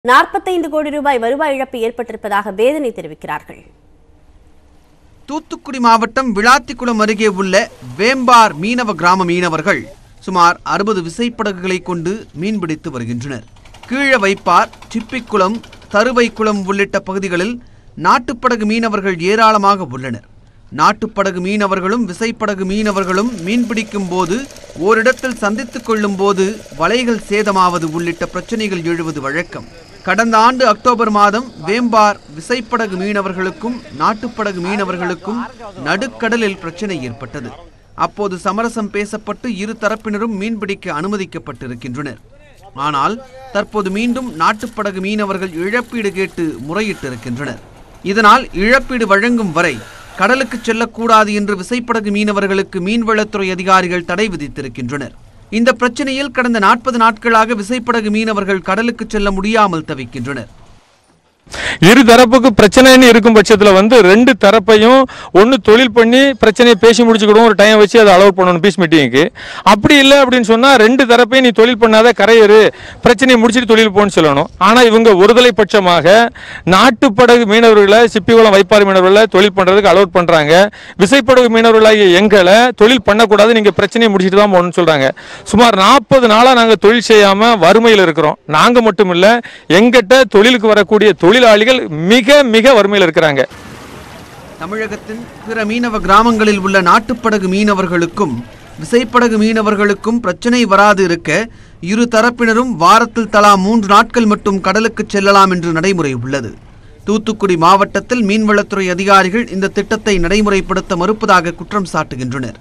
நாற்பத்தைந்து கோடி ரூபாய் வருவாய் இழப்பு ஏற்பட்டிருப்பதாக வேதனை தெரிவிக்கிறார்கள் தூத்துக்குடி மாவட்டம் விளாத்திக்குளம் அருகே உள்ள வேம்பார் மீனவ கிராம மீனவர்கள் சுமார் அறுபது விசைப்படகுகளை கொண்டு மீன்பிடித்து வருகின்றனர் கீழ வைப்பார் சிப்பிக்குளம் தருவைக்குளம் உள்ளிட்ட பகுதிகளில் நாட்டுப்படகு மீனவர்கள் ஏராளமாக உள்ளனர் நாட்டுப்படகு மீனவர்களும் விசைப்படகு மீனவர்களும் மீன்பிடிக்கும் போது ஓரிடத்தில் சந்தித்துக் கொள்ளும் போது வலைகள் சேதமாவது உள்ளிட்ட பிரச்சனைகள் எழுவது வழக்கம் கடந்த ஆண்டு அக்டோபர் மாதம் வேம்பார் விசைப்படகு மீனவர்களுக்கும் நாட்டுப்படகு மீனவர்களுக்கும் நடுக்கடலில் பிரச்சனை ஏற்பட்டது அப்போது சமரசம் பேசப்பட்டு இரு தரப்பினரும் மீன்பிடிக்க அனுமதிக்கப்பட்டிருக்கின்றனர் ஆனால் தற்போது மீண்டும் நாட்டுப்படகு மீனவர்கள் இழப்பீடு கேட்டு முறையிட்டிருக்கின்றனர் இதனால் இழப்பீடு வழங்கும் வரை கடலுக்கு செல்லக்கூடாது என்று விசைப்படகு மீனவர்களுக்கு மீன்வளத்துறை அதிகாரிகள் தடை விதித்திருக்கின்றனர் இந்த பிரச்சனையில் கடந்த நாற்பது நாட்களாக விசைப்படகு மீனவர்கள் கடலுக்கு செல்ல முடியாமல் தவிக்கின்றனர் இரு தரப்புக்கு பிரச்சனைன்னு இருக்கும் பட்சத்தில் வந்து ரெண்டு தரப்பையும் ஒன்று தொழில் பண்ணி பிரச்சனையை பேசி முடிச்சுக்கிடுவோம் ஒரு டைம் வச்சு அதை அலோவ் பண்ணணும் பீஸ் மீட்டிங்க்கு அப்படி இல்லை அப்படின்னு சொன்னால் ரெண்டு தரப்பையும் நீ தொழில் பண்ணாத கரையேறு பிரச்சனையை முடிச்சுட்டு தொழில் போன்னு சொல்லணும் ஆனால் இவங்க ஒருதலை பட்சமாக நாட்டுப்படகு மீனவர்களை சிப்பிகுளம் வைப்பாறு மீனவர்களை தொழில் பண்ணுறதுக்கு அலோவ் பண்ணுறாங்க விசைப்படகு மீனவர்களாகிய எங்களை தொழில் பண்ணக்கூடாது நீங்கள் பிரச்சனையை முடிச்சுட்டு தான் போகணும்னு சொல்கிறாங்க சுமார் நாற்பது நாளாக நாங்கள் தொழில் செய்யாமல் வறுமையில் இருக்கிறோம் நாங்கள் மட்டும் இல்லை எங்கிட்ட தொழிலுக்கு வரக்கூடிய தொழிலாளிகள் மிக மிக வறுமையில் இருக்கிறாங்க தமிழகத்தின் பிற மீனவ கிராமங்களில் உள்ள நாட்டுப்படகு மீனவர்களுக்கும் விசைப்படகு மீனவர்களுக்கும் பிரச்சனை வராது இருக்க இரு தரப்பினரும் வாரத்தில் தலா மூன்று நாட்கள் மட்டும் கடலுக்கு செல்லலாம் என்று நடைமுறை உள்ளது தூத்துக்குடி மாவட்டத்தில் மீன்வளத்துறை அதிகாரிகள் இந்த திட்டத்தை நடைமுறைப்படுத்த மறுப்பதாக குற்றம் சாட்டுகின்றனர்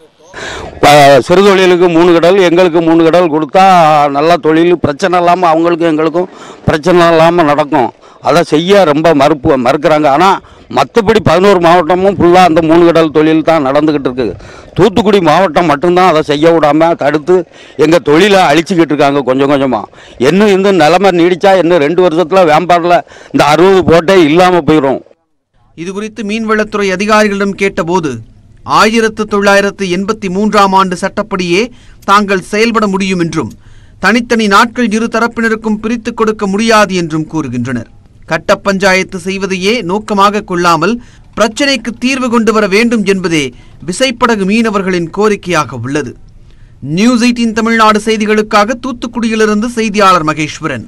ப- சிறு தொழிலுக்கு மூணு கடல் எங்களுக்கு மூணு கடல் கொடுத்தா நல்லா தொழில் பிரச்சனை இல்லாமல் அவங்களுக்கும் எங்களுக்கும் பிரச்சனை இல்லாமல் நடக்கும் அதை செய்ய ரொம்ப மறுப்பு மறுக்கிறாங்க ஆனால் மற்றபடி பதினோரு மாவட்டமும் ஃபுல்லாக அந்த மூணு கடல் தொழில் தான் நடந்துக்கிட்டு இருக்கு தூத்துக்குடி மாவட்டம் மட்டும்தான் அதை செய்ய விடாமல் தடுத்து எங்கள் தொழிலை அழிச்சிக்கிட்டு இருக்காங்க கொஞ்சம் கொஞ்சமாக இன்னும் இந்த நிலைமை நீடிச்சா இன்னும் ரெண்டு வருஷத்தில் வேம்பாரில் இந்த அறுபது போட்டே இல்லாமல் போயிடும் இதுகுறித்து மீன்வளத்துறை அதிகாரிகளிடம் கேட்டபோது ஆயிரத்து தொள்ளாயிரத்து எண்பத்தி மூன்றாம் ஆண்டு சட்டப்படியே தாங்கள் செயல்பட முடியும் என்றும் தனித்தனி நாட்கள் இரு தரப்பினருக்கும் பிரித்துக் கொடுக்க முடியாது என்றும் கூறுகின்றனர் கட்ட பஞ்சாயத்து செய்வதையே நோக்கமாக கொள்ளாமல் பிரச்சினைக்கு தீர்வு கொண்டு வர வேண்டும் என்பதே விசைப்படகு மீனவர்களின் கோரிக்கையாக உள்ளது நியூஸ் எயிட்டின் தமிழ்நாடு செய்திகளுக்காக தூத்துக்குடியிலிருந்து செய்தியாளர் மகேஸ்வரன்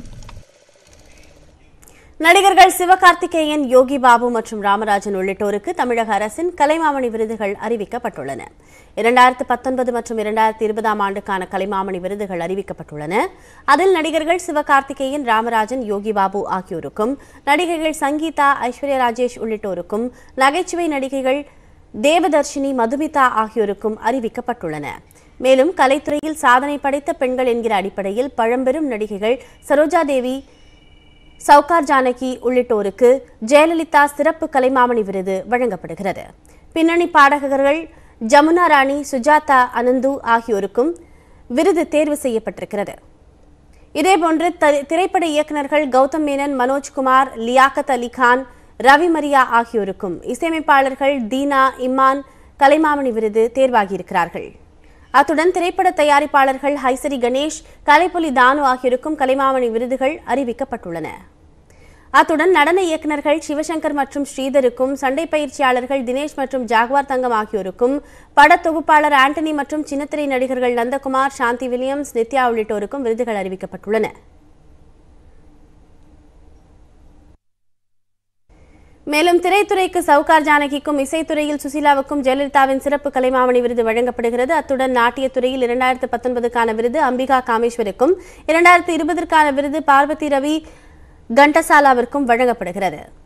நடிகர்கள் சிவகார்த்திகேயன் யோகி பாபு மற்றும் ராமராஜன் உள்ளிட்டோருக்கு தமிழக அரசின் கலைமாமணி விருதுகள் அறிவிக்கப்பட்டுள்ளன இரண்டாயிரத்து பத்தொன்பது மற்றும் இரண்டாயிரத்து இருபதாம் ஆண்டுக்கான கலைமாமணி விருதுகள் அறிவிக்கப்பட்டுள்ளன அதில் நடிகர்கள் சிவகார்த்திகேயன் ராமராஜன் யோகி பாபு ஆகியோருக்கும் நடிகைகள் சங்கீதா ஐஸ்வர்யா ராஜேஷ் உள்ளிட்டோருக்கும் நகைச்சுவை நடிகைகள் தேவதர்ஷினி மதுமிதா ஆகியோருக்கும் அறிவிக்கப்பட்டுள்ளன மேலும் கலைத்துறையில் சாதனை படைத்த பெண்கள் என்கிற அடிப்படையில் பழம்பெரும் நடிகைகள் சரோஜா தேவி சவுகார் ஜானகி உள்ளிட்டோருக்கு ஜெயலலிதா சிறப்பு கலைமாமணி விருது வழங்கப்படுகிறது பின்னணி பாடகர்கள் ஜமுனா ராணி சுஜாதா அனந்து ஆகியோருக்கும் விருது தேர்வு செய்யப்பட்டிருக்கிறது இதேபோன்று த- திரைப்பட இயக்குனர்கள் கௌதம் மேனன் மனோஜ்குமார் லியாக்கத் அலி கான் ரவி மரியா ஆகியோருக்கும் இசையமைப்பாளர்கள் தீனா இம்மான் கலைமாமணி விருது தேர்வாகியிருக்கிறார்கள் அத்துடன் திரைப்பட தயாரிப்பாளர்கள் ஹைசரி கணேஷ் கலைப்புலி தானு ஆகியோருக்கும் கலைமாமணி விருதுகள் அறிவிக்கப்பட்டுள்ளன அத்துடன் நடன இயக்குனர்கள் சிவசங்கர் மற்றும் ஸ்ரீதருக்கும் சண்டை பயிற்சியாளர்கள் தினேஷ் மற்றும் ஜாகுவார் தங்கம் ஆகியோருக்கும் படத்தொகுப்பாளர் ஆண்டனி மற்றும் சின்னத்திரை நடிகர்கள் நந்தகுமார் சாந்தி வில்லியம்ஸ் நித்யா உள்ளிட்டோருக்கும் விருதுகள் அறிவிக்கப்பட்டுள்ளன மேலும் திரைத்துறைக்கு சவுகார் ஜானகிக்கும் இசைத்துறையில் சுசீலாவுக்கும் ஜெயலலிதாவின் சிறப்பு கலைமாமணி விருது வழங்கப்படுகிறது அத்துடன் நாட்டியத்துறையில் இரண்டாயிரத்து பத்தொன்பதுக்கான விருது அம்பிகா காமேஸ்வருக்கும் இரண்டாயிரத்து இருபதற்கான விருது பார்வதி ரவி கண்டசாலாவிற்கும் வழங்கப்படுகிறது